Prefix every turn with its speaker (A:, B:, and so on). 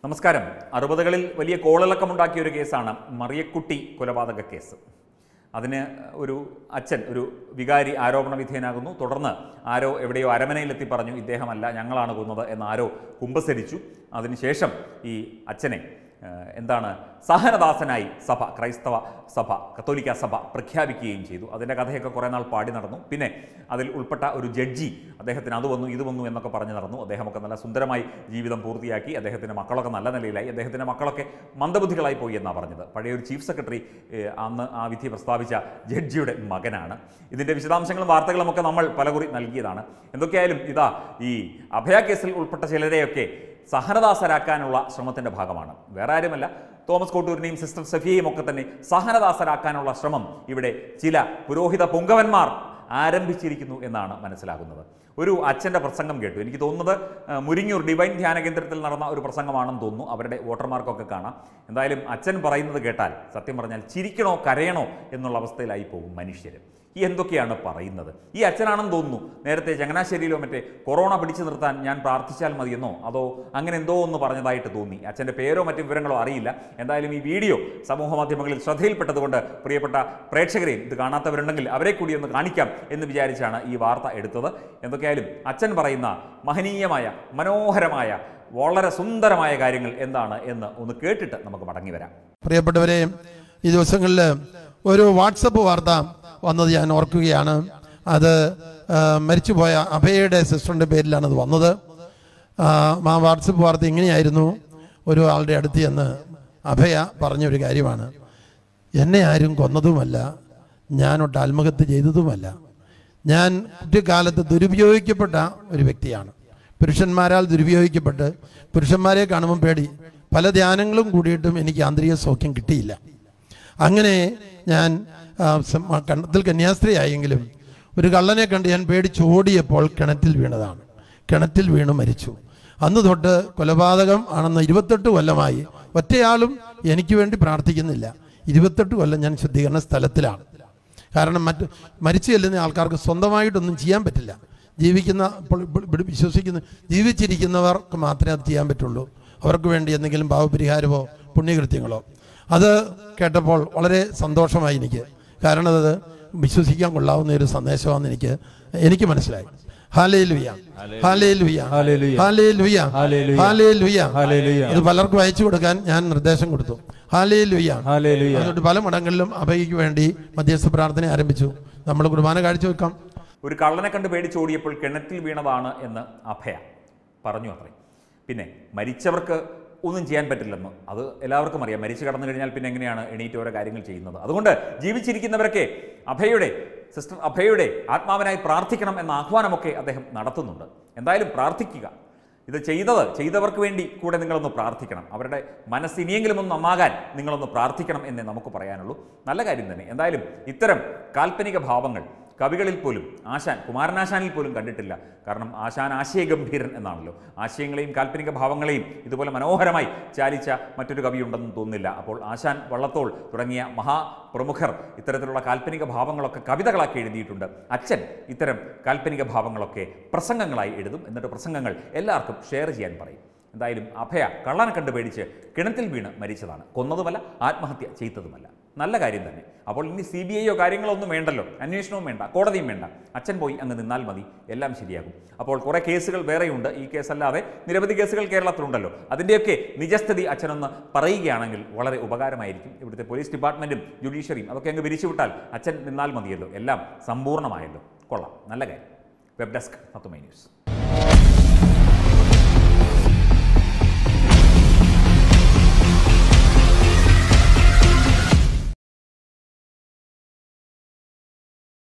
A: നമസ്കാരം അറുപതുകളിൽ വലിയ കോളിളക്കമുണ്ടാക്കിയ ഒരു കേസാണ് മറിയക്കുട്ടി കൊലപാതക കേസ് അതിന് ഒരു അച്ഛൻ ഒരു വികാരി ആരോപണ വിധേയനാകുന്നു തുടർന്ന് ആരോ എവിടെയോ അരമനയിലെത്തി പറഞ്ഞു ഇദ്ദേഹമല്ല ഞങ്ങളാണ് കൊന്നത് എന്ന് ആരോ കുമ്പസരിച്ചു അതിനുശേഷം ഈ അച്ഛനെ ഏഹ്, എന്താണ് സഹനദാസനായി സഭ ക്രൈസ്തവ സഭ കത്തോലിക്ക സഭ പ്രഖ്യാപിക്കുകയും ചെയ്തു അതിൻ്റെ കഥയൊക്കെ കുറേ നാൾ പാടി നടന്നു പിന്നെ അതിൽ ഉൾപ്പെട്ട ഒരു ജഡ്ജി അദ്ദേഹത്തിന് അത് വന്നു ഇത് വന്നു എന്നൊക്കെ പറഞ്ഞ് നടന്നു അദ്ദേഹമൊക്കെ നല്ല സുന്ദരമായി ജീവിതം പൂർത്തിയാക്കി അദ്ദേഹത്തിൻ്റെ മക്കളൊക്കെ നല്ല നിലയിലായി അദ്ദേഹത്തിൻ്റെ മക്കളൊക്കെ മന്ദബുദ്ധികളായി പോയി എന്നാണ് പറഞ്ഞത് പഴയ ഒരു ചീഫ് സെക്രട്ടറി ഏഹ്, അന്ന് ആ വിധി പ്രസ്താവിച്ച ജഡ്ജിയുടെ മകനാണ് ഇതിൻ്റെ വിശദാംശങ്ങളും വാർത്തകളും ഒക്കെ നമ്മൾ പലകുറി നൽകിയതാണ് എന്തൊക്കെയായാലും ഇതാ ഈ അഭയ കേസിൽ ഉൾപ്പെട്ട ചിലരെയൊക്കെ സഹനദാസരാക്കാനുള്ള ശ്രമത്തിൻ്റെ ഭാഗമാണ് വേറെ ആരുമല്ല തോമസ് കോട്ടൂരിനെയും സിസ്റ്റർ സഫിയെയും ഒക്കെ തന്നെ സഹനദാസരാക്കാനുള്ള ശ്രമം ഇവിടെ ചില പുരോഹിത പുങ്കവന്മാർ ആരംഭിച്ചിരിക്കുന്നു എന്നാണ് മനസ്സിലാകുന്നത് ഒരു അച്ഛൻ്റെ പ്രസംഗം കേട്ടു എനിക്ക് തോന്നുന്നത് ആ, മുരിങ്ങൂർ ഡിവൈൻ ധ്യാന കേന്ദ്രത്തിൽ നടന്ന ഒരു പ്രസംഗമാണെന്ന് തോന്നുന്നു അവരുടെ വോട്ടർമാർക്കൊക്കെ കാണാം എന്തായാലും അച്ഛൻ പറയുന്നത് കേട്ടാൽ സത്യം പറഞ്ഞാൽ ചിരിക്കണോ കരയണോ എന്നുള്ള അവസ്ഥയിലായി പോകും മനുഷ്യർ ഈ എന്തൊക്കെയാണ് പറയുന്നത് ഈ അച്ഛനാണെന്ന് തോന്നുന്നു നേരത്തെ ചങ്ങനാശ്ശേരിയിലോ മറ്റേ കൊറോണ പിടിച്ചു നിർത്താൻ ഞാൻ പ്രാർത്ഥിച്ചാൽ മതിയെന്നോ അതോ അങ്ങനെ എന്തോ ഒന്ന് പറഞ്ഞതായിട്ട് തോന്നി അച്ഛൻ്റെ പേരോ മറ്റു വിവരങ്ങളോ അറിയില്ല എന്തായാലും ഈ വീഡിയോ സമൂഹ മാധ്യമങ്ങളിൽ ശ്രദ്ധയിൽപ്പെട്ടതുകൊണ്ട് പ്രിയപ്പെട്ട പ്രേക്ഷകരെയും ഇത് കാണാത്തവരുണ്ടെങ്കിൽ അവരെ കൂടി ഒന്ന് കാണിക്കാം എന്ന് വിചാരിച്ചാണ് ഈ വാർത്ത എടുത്തത് എന്തൊക്കെയായാലും അച്ഛൻ പറയുന്ന മഹനീയമായ മനോഹരമായ വളരെ സുന്ദരമായ കാര്യങ്ങൾ എന്താണ് എന്ന് ഒന്ന് കേട്ടിട്ട് നമുക്ക് മടങ്ങി വരാം
B: പ്രിയപ്പെട്ടവരെ ഈ ദിവസങ്ങളിൽ ഒരു വാട്സപ്പ് വാർത്ത വന്നത് ഞാൻ ഓർക്കുകയാണ് അത് ആ, മരിച്ചുപോയ അഭയയുടെ സിസ്റ്ററിൻ്റെ പേരിലാണ് അത് വന്നത് ആ, ആ വാട്സപ്പ് വാർത്ത ഇങ്ങനെയായിരുന്നു ഒരു ആളുടെ അടുത്ത് ചെന്ന് അഭയ പറഞ്ഞൊരു കാര്യമാണ് എന്നെ ആരും കൊന്നതുമല്ല ഞാനൊട്ട് ആത്മഹത്യ ചെയ്തതുമല്ല ഞാൻ കുട്ടിക്കാലത്ത് ദുരുപയോഗിക്കപ്പെട്ട ഒരു വ്യക്തിയാണ് പുരുഷന്മാരാൽ ദുരുപയോഗിക്കപ്പെട്ട് പുരുഷന്മാരെ കാണുമ്പോൾ പേടി പല ധ്യാനങ്ങളും കൂടിയിട്ടും എനിക്ക് ആന്തരിക സൗഖ്യം കിട്ടിയില്ല അങ്ങനെ ഞാൻ ആ, സം- ആ, കണ്ടത്തിൽ കന്യാസ്ത്രീയായെങ്കിലും ഒരു കള്ളനെ കണ്ട് ഞാൻ പേടിച്ചോടിയപ്പോൾ കിണറ്റിൽ വീണതാണ് കിണറ്റിൽ വീണ് മരിച്ചു അന്ന് തൊട്ട് കൊലപാതകം ആണെന്ന് ഇരുപത്തെട്ട് കൊല്ലമായി ഒറ്റയാളും എനിക്ക് വേണ്ടി പ്രാർത്ഥിക്കുന്നില്ല ഇരുപത്തെട്ട് കൊല്ലം ഞാൻ ശുദ്ധീകരണ സ്ഥലത്തിലാണ് കാരണം മറ്റ് മരിച്ചു ചെല്ലുന്ന ആൾക്കാർക്ക് സ്വന്തമായിട്ടൊന്നും ചെയ്യാൻ പറ്റില്ല ജീവിക്കുന്ന ഇപ്പോൾ ഇവിടെ- ഇവിടെ വിശ്വസിക്കുന്ന ജീവിച്ചിരിക്കുന്നവർക്ക് മാത്രമേ അത് ചെയ്യാൻ പറ്റുള്ളൂ അവർക്ക് വേണ്ടി എന്തെങ്കിലും ഭാവപരിഹാരമോ പുണ്യകൃത്യങ്ങളോ അത് കേട്ടപ്പോൾ വളരെ സന്തോഷമായി എനിക്ക് കാരണം അത് വിശ്വസിക്കാൻ കൊള്ളാവുന്ന ഒരു സന്ദേശമാണെന്ന് എനിക്ക് എനിക്ക് മനസ്സിലായി ഹാലേ ലുയ ഹാലേ ലുയ
C: ഹല്ലേലൂയ.
B: ഹാലേ ലുയ
C: ഹല്ലേലൂയ.
B: ഹാലേ ലുയ
C: ഹല്ലേലൂയ.
B: ഇത് പലർക്കും അയച്ചു കൊടുക്കാൻ ഞാൻ നിർദ്ദേശം കൊടുത്തു ഹാലേ ലുയ
C: ഹല്ലേലൂയ.
B: അതുകൊണ്ട് പല മടങ്ങളിലും അഭയ്ക്ക് വേണ്ടി മധ്യസ്ഥ പ്രാർത്ഥന ആരംഭിച്ചു നമ്മൾ കുർബാന കാഴ്ചവെക്കാം
A: ഒരു കള്ളനെ കണ്ട് പേടിച്ചോടിയപ്പോൾ കിണറ്റിൽ വീണതാണ് എന്ന് അഭയ പറഞ്ഞു അത്രേ പിന്നെ മരിച്ചവർക്ക് ഒന്നും ചെയ്യാൻ പറ്റില്ലെന്ന് അത് എല്ലാവർക്കും അറിയാം മരിച്ചു കടന്നു കഴിഞ്ഞാൽ പിന്നെ എങ്ങനെയാണ് എണീറ്റ് ഓരോ കാര്യങ്ങൾ ചെയ്യുന്നത് അതുകൊണ്ട് ജീവിച്ചിരിക്കുന്നവരൊക്കെ അഭയയുടെ സിസ്റ്റർ അഭയയുടെ ആത്മാവിനായി പ്രാർത്ഥിക്കണം എന്ന ആഹ്വാനമൊക്കെ അദ്ദേഹം നടത്തുന്നുണ്ട് എന്തായാലും പ്രാർത്ഥിക്കുക ഇത് ചെയ്തത് ചെയ്തവർക്ക് വേണ്ടി കൂടെ നിങ്ങളൊന്ന് പ്രാർത്ഥിക്കണം അവരുടെ മനസ്സ് ഇനിയെങ്കിലും ഒന്ന് നന്നാകാൻ നിങ്ങളൊന്ന് പ്രാർത്ഥിക്കണം എന്നേ നമുക്ക് പറയാനുള്ളൂ നല്ല കാര്യം തന്നെ എന്തായാലും ഇത്തരം കാൽപ്പനിക ഭാവങ്ങൾ കവികളിൽ പോലും ആശാൻ കുമാരനാശാനിൽ പോലും കണ്ടിട്ടില്ല കാരണം ആശാൻ ആശയഗംഭീരൻ എന്നാണല്ലോ ആശയങ്ങളെയും കാൽപ്പനിക ഭാവങ്ങളെയും ഇതുപോലെ മനോഹരമായി ചാലിച്ച മറ്റൊരു കവിയുണ്ടെന്ന് തോന്നുന്നില്ല അപ്പോൾ ആശാൻ വള്ളത്തോൾ തുടങ്ങിയ മഹാപ്രമുഖർ ഇത്തരത്തിലുള്ള കാൽപ്പനിക ഭാവങ്ങളൊക്കെ കവിതകളാക്കി എഴുതിയിട്ടുണ്ട് അച്ഛൻ ഇത്തരം കാൽപ്പനിക ഭാവങ്ങളൊക്കെ പ്രസംഗങ്ങളായി എഴുതും എന്നിട്ട് പ്രസംഗങ്ങൾ എല്ലാവർക്കും ഷെയർ ചെയ്യാൻ പറയും എന്തായാലും അഭയ കള്ളനെ കണ്ട് പേടിച്ച് കിണറ്റിൽ വീണ് മരിച്ചതാണ് കൊന്നതുമല്ല ആത്മഹത്യ ചെയ്തതുമല്ല നല്ല കാര്യം തന്നെ അപ്പോൾ ഇനി സി ബി ഐയോ കാര്യങ്ങളോ ഒന്നും വേണ്ടല്ലോ അന്വേഷണവും വേണ്ട കോടതിയും വേണ്ട അച്ഛൻ പോയി അങ്ങ് നിന്നാൽ മതി എല്ലാം ശരിയാകും അപ്പോൾ കുറേ കേസുകൾ വേറെയുണ്ട് ഈ കേസല്ലാതെ നിരവധി കേസുകൾ കേരളത്തിലുണ്ടല്ലോ അതിൻ്റെയൊക്കെ നിജസ്ഥിതി അച്ഛനൊന്ന് പറയുകയാണെങ്കിൽ വളരെ ഉപകാരമായിരിക്കും ഇവിടുത്തെ പോലീസ് ഡിപ്പാർട്ട്മെൻറ്റും ജുഡീഷ്യറിയും അതൊക്കെ അങ്ങ് പിരിച്ചുവിട്ടാൽ അച്ഛൻ നിന്നാൽ മതിയല്ലോ എല്ലാം സമ്പൂർണ്ണമായല്ലോ കൊള്ളാം നല്ല കാര്യം വെബ് ഡെസ്ക് പത്തുമൈ ന്യൂസ്